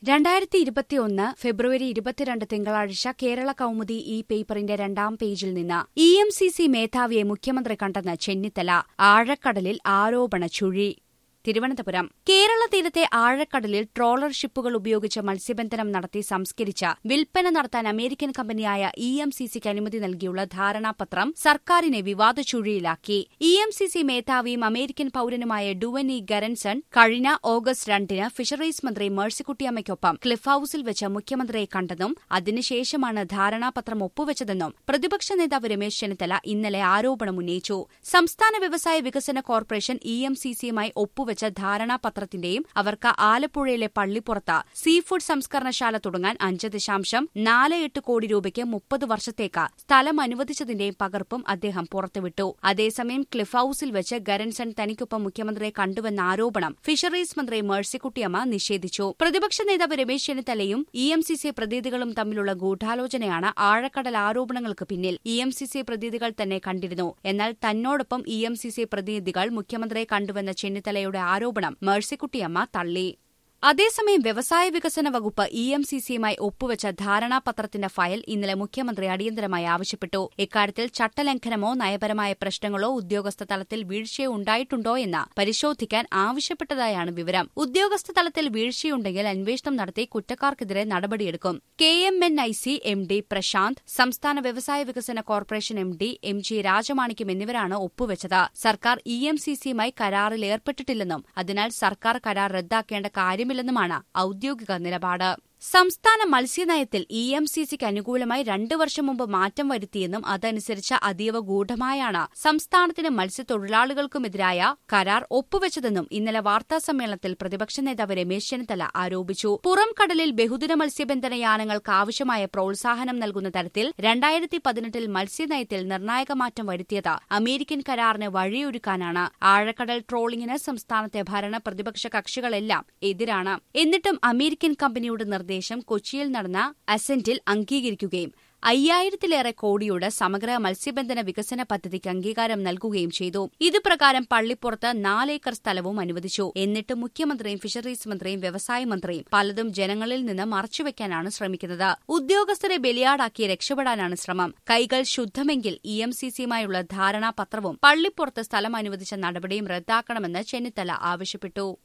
രണ്ടായിരത്തി ഇരുപത്തിയൊന്ന് ഫെബ്രുവരി ഇരുപത്തിരണ്ട് തിങ്കളാഴ്ച കേരള കൗമുദി ഈ പേപ്പറിന്റെ രണ്ടാം പേജിൽ നിന്ന് ഇ എം സി സി മേധാവിയെ മുഖ്യമന്ത്രി കണ്ടെന്ന് ചെന്നിത്തല ആഴക്കടലിൽ ആരോപണ ചുഴി തിരുവനന്തപുരം കേരള തീരത്തെ ആഴക്കടലിൽ ട്രോളർ ഷിപ്പുകൾ ഉപയോഗിച്ച് മത്സ്യബന്ധനം നടത്തി സംസ്കരിച്ച വിൽപ്പന നടത്താൻ അമേരിക്കൻ കമ്പനിയായ ഇ എം സി സിക്ക് അനുമതി നൽകിയുള്ള ധാരണാപത്രം സർക്കാരിനെ വിവാദ ചുഴിയിലാക്കി ഇ എം സി സി മേധാവിയും അമേരിക്കൻ പൌരനുമായ ഡുവനി ഗരൻസൺ കഴിഞ്ഞ ഓഗസ്റ്റ് രണ്ടിന് ഫിഷറീസ് മന്ത്രി മേഴ്സിക്കുട്ടിയമ്മയ്ക്കൊപ്പം ക്ലിഫ് ഹൌസിൽ വെച്ച് മുഖ്യമന്ത്രിയെ കണ്ടെന്നും അതിനുശേഷമാണ് ധാരണാപത്രം ഒപ്പുവെച്ചതെന്നും പ്രതിപക്ഷ നേതാവ് രമേശ് ചെന്നിത്തല ഇന്നലെ ആരോപണം ഉന്നയിച്ചു സംസ്ഥാന വ്യവസായ വികസന കോർപ്പറേഷൻ ഇ എം സി സിയുമായി ഒപ്പുവെച്ച ധാരണാപത്രത്തിന്റെയും അവർക്ക് ആലപ്പുഴയിലെ പള്ളിപ്പുറത്ത് സീ ഫുഡ് സംസ്കരണശാല തുടങ്ങാൻ അഞ്ച് ദശാംശം നാല് എട്ട് കോടി രൂപയ്ക്ക് മുപ്പത് വർഷത്തേക്ക് സ്ഥലം അനുവദിച്ചതിന്റെയും പകർപ്പും അദ്ദേഹം പുറത്തുവിട്ടു അതേസമയം ക്ലിഫ് ഹൌസിൽ വെച്ച് ഗരൻസൺ തനിക്കൊപ്പം മുഖ്യമന്ത്രിയെ കണ്ടുവെന്ന ആരോപണം ഫിഷറീസ് മന്ത്രി മേഴ്സിക്കുട്ടിയമ്മ നിഷേധിച്ചു പ്രതിപക്ഷ നേതാവ് രമേശ് ചെന്നിത്തലയും ഇ എം സി സി പ്രതിനിധികളും തമ്മിലുള്ള ഗൂഢാലോചനയാണ് ആഴക്കടൽ ആരോപണങ്ങൾക്ക് പിന്നിൽ ഇ എം സി സി പ്രതിനിധികൾ തന്നെ കണ്ടിരുന്നു എന്നാൽ തന്നോടൊപ്പം ഇ എം സി സി പ്രതിനിധികൾ മുഖ്യമന്ത്രിയെ കണ്ടുവെന്ന ചെന്നിത്തലയുടെ ആരോപണം മേഴ്സിക്കുട്ടിയമ്മ തള്ളി അതേസമയം വ്യവസായ വികസന വകുപ്പ് ഇ എം സി സിയുമായി ഒപ്പുവെച്ച ധാരണാപത്രത്തിന്റെ ഫയൽ ഇന്നലെ മുഖ്യമന്ത്രി അടിയന്തരമായി ആവശ്യപ്പെട്ടു ഇക്കാര്യത്തിൽ ചട്ടലംഘനമോ നയപരമായ പ്രശ്നങ്ങളോ ഉദ്യോഗസ്ഥ തലത്തിൽ വീഴ്ചയോ ഉണ്ടായിട്ടുണ്ടോ എന്ന് പരിശോധിക്കാൻ ആവശ്യപ്പെട്ടതായാണ് വിവരം ഉദ്യോഗസ്ഥ തലത്തിൽ വീഴ്ചയുണ്ടെങ്കിൽ അന്വേഷണം നടത്തി കുറ്റക്കാർക്കെതിരെ നടപടിയെടുക്കും K M N I C M D Prashanth സംസ്ഥാന വ്യവസായ വികസന corporation M D M G Rajamanickam എന്നിവരാണ് ഒപ്പുവെച്ചത് സർക്കാർ ഇ എം സി സിയുമായി കരാറിൽ ഏർപ്പെട്ടിട്ടില്ലെന്നും അതിനാൽ സർക്കാർ കരാർ റദ്ദാക്കേണ്ട കാര്യം കാര്യമില്ലെന്നുമാണ് ഔദ്യോഗിക നിലപാട് സംസ്ഥാന മത്സ്യനയത്തിൽ ഇ എം സി സിക്ക് അനുകൂലമായി രണ്ടു വർഷം മുമ്പ് മാറ്റം വരുത്തിയെന്നും അതനുസരിച്ച് അതീവ ഗൂഢമായാണ് സംസ്ഥാനത്തിന് മത്സ്യത്തൊഴിലാളികൾക്കുമെതിരായ കരാർ ഒപ്പുവെച്ചതെന്നും ഇന്നലെ വാർത്താസമ്മേളനത്തിൽ പ്രതിപക്ഷ നേതാവ് രമേശ് ചെന്നിത്തല ആരോപിച്ചു പുറം കടലിൽ ബഹുദിന മത്സ്യബന്ധന യാനങ്ങൾക്ക് ആവശ്യമായ പ്രോത്സാഹനം നൽകുന്ന തരത്തിൽ രണ്ടായിരത്തി പതിനെട്ടിൽ മത്സ്യനയത്തിൽ നിർണായക മാറ്റം വരുത്തിയത് അമേരിക്കൻ കരാറിന് വഴിയൊരുക്കാനാണ് ആഴക്കടൽ ട്രോളിംഗിന് സംസ്ഥാനത്തെ ഭരണ പ്രതിപക്ഷ കക്ഷികളെല്ലാം എതിരാണ് എന്നിട്ടും അമേരിക്കൻ കമ്പനിയുടെ നിർദ്ദേശം കൊച്ചിയിൽ നടന്ന അസെന്റിൽ അംഗീകരിക്കുകയും അയ്യായിരത്തിലേറെ കോടിയുടെ സമഗ്ര മത്സ്യബന്ധന വികസന പദ്ധതിക്ക് അംഗീകാരം നൽകുകയും ചെയ്തു ഇതുപ്രകാരം പള്ളിപ്പുറത്ത് നാലേക്കർ സ്ഥലവും അനുവദിച്ചു എന്നിട്ട് മുഖ്യമന്ത്രിയും ഫിഷറീസ് മന്ത്രിയും വ്യവസായ മന്ത്രിയും പലതും ജനങ്ങളിൽ നിന്ന് മറച്ചുവെക്കാനാണ് ശ്രമിക്കുന്നത് ഉദ്യോഗസ്ഥരെ ബലിയാടാക്കി രക്ഷപ്പെടാനാണ് ശ്രമം കൈകൾ ശുദ്ധമെങ്കിൽ ഇ എം സി സിയുമായുള്ള ധാരണാപത്രവും പള്ളിപ്പുറത്ത് സ്ഥലം അനുവദിച്ച നടപടിയും റദ്ദാക്കണമെന്ന് ചെന്നിത്തല ആവശ്യപ്പെട്ടു